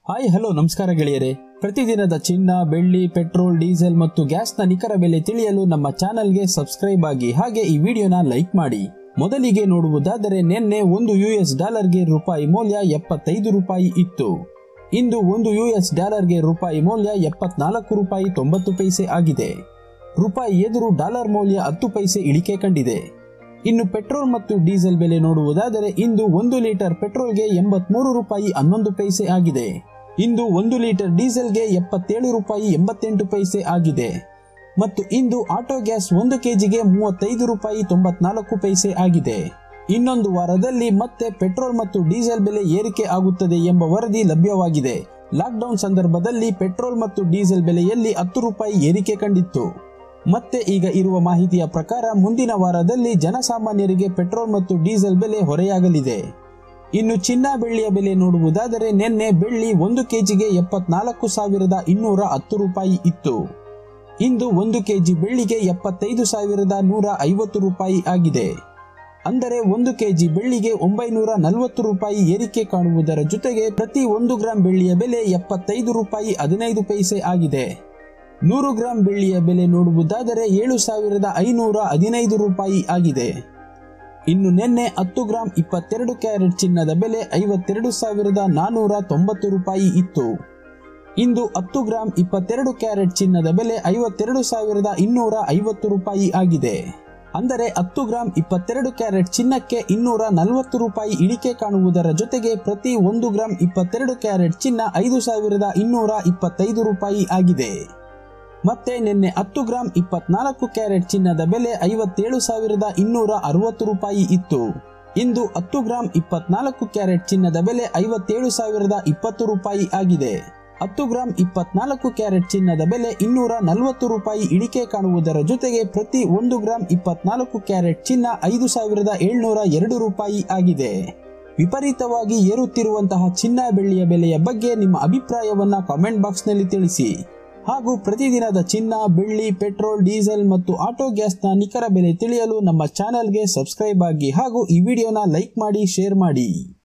hi hello ನಮಸ್ಕಾರ ಗೆಳೆಯರೆ ಪ್ರತಿದಿನದ ಚಿನ್ನ ಬೆಳ್ಳಿ ಪೆಟ್ರೋಲ್ ಡೀಸೆಲ್ ಮತ್ತು ಗ್ಯಾಸ್ನ ನಿಖರ ಬೆಲೆ ತಿಳಿಯಲು ನಮ್ಮ ಚಾನಲ್ಗೆ ಸಬ್ಸ್ಕ್ರೈಬ್ ಆಗಿ ಹಾಗೆ ಈ ವಿಡಿಯೋನ ಲೈಕ್ ಮಾಡಿ ಮೊದಲಿಗೆ ನೋಡುವುದಾದರೆ ನಿನ್ನೆ ಒಂದು ಯುಎಸ್ ಡಾಲರ್ಗೆ ರೂಪಾಯಿ ಮೌಲ್ಯ ಎಪ್ಪತ್ತೈದು ರೂಪಾಯಿ ಇತ್ತು ಇಂದು ಒಂದು ಯುಎಸ್ ಡಾಲರ್ಗೆ ರೂಪಾಯಿ ಮೌಲ್ಯ ಎಪ್ಪತ್ನಾಲ್ಕು ರೂಪಾಯಿ ತೊಂಬತ್ತು ಪೈಸೆ ಆಗಿದೆ ರೂಪಾಯಿ ಎದುರು ಡಾಲರ್ ಮೌಲ್ಯ ಹತ್ತು ಪೈಸೆ ಇಳಿಕೆ ಕಂಡಿದೆ ಇನ್ನು ಪೆಟ್ರೋಲ್ ಮತ್ತು ಡೀಸೆಲ್ ಬೆಲೆ ನೋಡುವುದಾದರೆ ಇಂದು ಒಂದು ಲೀಟರ್ ಪೆಟ್ರೋಲ್ಗೆ ಎಂಬತ್ಮೂರು ರೂಪಾಯಿ ಹನ್ನೊಂದು ಪೈಸೆ ಆಗಿದೆ ಇಂದು ಒಂದು ಲೀಟರ್ ಡೀಸೆಲ್ಗೆ ಎಪ್ಪತ್ತೇಳು ರೂಪಾಯಿ ಎಂಬತ್ತೆಂಟು ಪೈಸೆ ಆಗಿದೆ ಮತ್ತು ಇಂದು ಆಟೋ ಗ್ಯಾಸ್ ಒಂದು ಕೆಜಿಗೆ ಮೂವತ್ತೈದು ರೂಪಾಯಿ ತೊಂಬತ್ನಾಲ್ಕು ಪೈಸೆ ಆಗಿದೆ ಇನ್ನೊಂದು ವಾರದಲ್ಲಿ ಮತ್ತೆ ಪೆಟ್ರೋಲ್ ಮತ್ತು ಡೀಸೆಲ್ ಬೆಲೆ ಏರಿಕೆ ಆಗುತ್ತದೆ ಎಂಬ ವರದಿ ಲಭ್ಯವಾಗಿದೆ ಲಾಕ್ಡೌನ್ ಸಂದರ್ಭದಲ್ಲಿ ಪೆಟ್ರೋಲ್ ಮತ್ತು ಡೀಸೆಲ್ ಬೆಲೆಯಲ್ಲಿ ಹತ್ತು ರೂಪಾಯಿ ಏರಿಕೆ ಕಂಡಿತ್ತು ಮತ್ತೆ ಈಗ ಇರುವ ಮಾಹಿತಿಯ ಪ್ರಕಾರ ಮುಂದಿನ ವಾರದಲ್ಲಿ ಜನಸಾಮಾನ್ಯರಿಗೆ ಪೆಟ್ರೋಲ್ ಮತ್ತು ಡೀಸೆಲ್ ಬೆಲೆ ಹೊರೆಯಾಗಲಿದೆ ಇನ್ನು ಚಿನ್ನ ಬೆಳ್ಳಿಯ ಬೆಲೆ ನೋಡುವುದಾದರೆ ನಿನ್ನೆ ಬೆಳ್ಳಿ ಒಂದು ಕೆಜಿಗೆ ಎಪ್ಪತ್ನಾಲ್ಕು ಸಾವಿರದ ಇನ್ನೂರ ಹತ್ತು ರೂಪಾಯಿ ಇತ್ತು ಇಂದು ಒಂದು ಕೆಜಿ ಬೆಳ್ಳಿಗೆ ಎಪ್ಪತ್ತೈದು ಸಾವಿರದ ನೂರ ಐವತ್ತು ರೂಪಾಯಿ ಆಗಿದೆ ಅಂದರೆ ಒಂದು ಕೆಜಿ ಬೆಳ್ಳಿಗೆ ಒಂಬೈನೂರ ನಲವತ್ತು ರೂಪಾಯಿ ಏರಿಕೆ ಕಾಣುವುದರ ಜೊತೆಗೆ ಪ್ರತಿ ಒಂದು ಗ್ರಾಂ ಬೆಳ್ಳಿಯ ಬೆಲೆ ಎಪ್ಪತ್ತೈದು ರೂಪಾಯಿ ಹದಿನೈದು ಪೈಸೆ ಆಗಿದೆ ನೂರು ಗ್ರಾಂ ಬೆಳ್ಳಿಯ ಬೆಲೆ ನೋಡುವುದಾದರೆ ಏಳು ಸಾವಿರದ ಐನೂರ ಹದಿನೈದು ರೂಪಾಯಿ ಆಗಿದೆ ಇನ್ನು ನಿನ್ನೆ ಹತ್ತು ಗ್ರಾಂ ಇಪ್ಪತ್ತೆರಡು ಕ್ಯಾರೆಟ್ ಚಿನ್ನದ ಬೆಲೆ ಐವತ್ತೆರಡು ಸಾವಿರದ ನಾನೂರ ತೊಂಬತ್ತು ರೂಪಾಯಿ ಇತ್ತು ಇಂದು ಹತ್ತು ಗ್ರಾಂ ಇಪ್ಪತ್ತೆರಡು ಕ್ಯಾರೆಟ್ ಚಿನ್ನದ ಬೆಲೆ ಐವತ್ತೆರಡು ಸಾವಿರದ ಇನ್ನೂರ ಐವತ್ತು ರೂಪಾಯಿ ಆಗಿದೆ ಅಂದರೆ ಹತ್ತು ಗ್ರಾಂ ಇಪ್ಪತ್ತೆರಡು ಕ್ಯಾರೆಟ್ ಚಿನ್ನಕ್ಕೆ ಇನ್ನೂರ ನಲವತ್ತು ರೂಪಾಯಿ ಇಳಿಕೆ ಕಾಣುವುದರ ಜೊತೆಗೆ ಪ್ರತಿ ಒಂದು ಗ್ರಾಂ ಇಪ್ಪತ್ತೆರಡು ಕ್ಯಾರೆಟ್ ಚಿನ್ನ ಐದು ಸಾವಿರದ ಇನ್ನೂರ ಇಪ್ಪತ್ತೈದು ರೂಪಾಯಿ ಆಗಿದೆ ಮತ್ತೆ ನಿನ್ನೆ ಹತ್ತು ಗ್ರಾಂ ಇಪ್ಪತ್ನಾಲ್ಕು ಕ್ಯಾರೆಟ್ ಚಿನ್ನದ ಬೆಲೆ ಐವತ್ತೇಳು ಸಾವಿರದ ಇನ್ನೂರ ಅರವತ್ತು ರೂಪಾಯಿ ಇತ್ತು ಇಂದು ಹತ್ತು ಗ್ರಾಂ ಇಪ್ಪತ್ನಾಲ್ಕು ಕ್ಯಾರೆಟ್ ಚಿನ್ನದ ಬೆಲೆ ಐವತ್ತೇಳು ಸಾವಿರದ ಇಪ್ಪತ್ತು ರೂಪಾಯಿ ಆಗಿದೆ ಹತ್ತು ಗ್ರಾಂ ಇಪ್ಪತ್ನಾಲ್ಕು ಕ್ಯಾರೆಟ್ ಚಿನ್ನದ ಬೆಲೆ ಇನ್ನೂರ ನಲವತ್ತು ರೂಪಾಯಿ ಇಳಿಕೆ ಕಾಣುವುದರ ಜೊತೆಗೆ ಪ್ರತಿ ಒಂದು ಗ್ರಾಂ ಇಪ್ಪತ್ನಾಲ್ಕು ಕ್ಯಾರೆಟ್ ಚಿನ್ನ ಐದು ಸಾವಿರದ ಏಳ್ನೂರ ಎರಡು ರೂಪಾಯಿ ಆಗಿದೆ ವಿಪರೀತವಾಗಿ ಏರುತ್ತಿರುವಂತಹ ಚಿನ್ನ ಬೆಳ್ಳಿಯ ಬೆಲೆಯ ಬಗ್ಗೆ ನಿಮ್ಮ ಅಭಿಪ್ರಾಯವನ್ನ ಕಾಮೆಂಟ್ ಬಾಕ್ಸ್ನಲ್ಲಿ ತಿಳಿಸಿ ಹಾಗೂ ಪ್ರತಿದಿನದ ಚಿನ್ನ ಬೆಳ್ಳಿ ಪೆಟ್ರೋಲ್ ಡೀಸೆಲ್ ಮತ್ತು ಆಟೋ ಗ್ಯಾಸ್ನ ನಿಖರ ಬೆಲೆ ತಿಳಿಯಲು ನಮ್ಮ ಚಾನೆಲ್ಗೆ ಸಬ್ಸ್ಕ್ರೈಬ್ ಆಗಿ ಹಾಗೂ ಈ ವಿಡಿಯೋನ ಲೈಕ್ ಮಾಡಿ ಶೇರ್ ಮಾಡಿ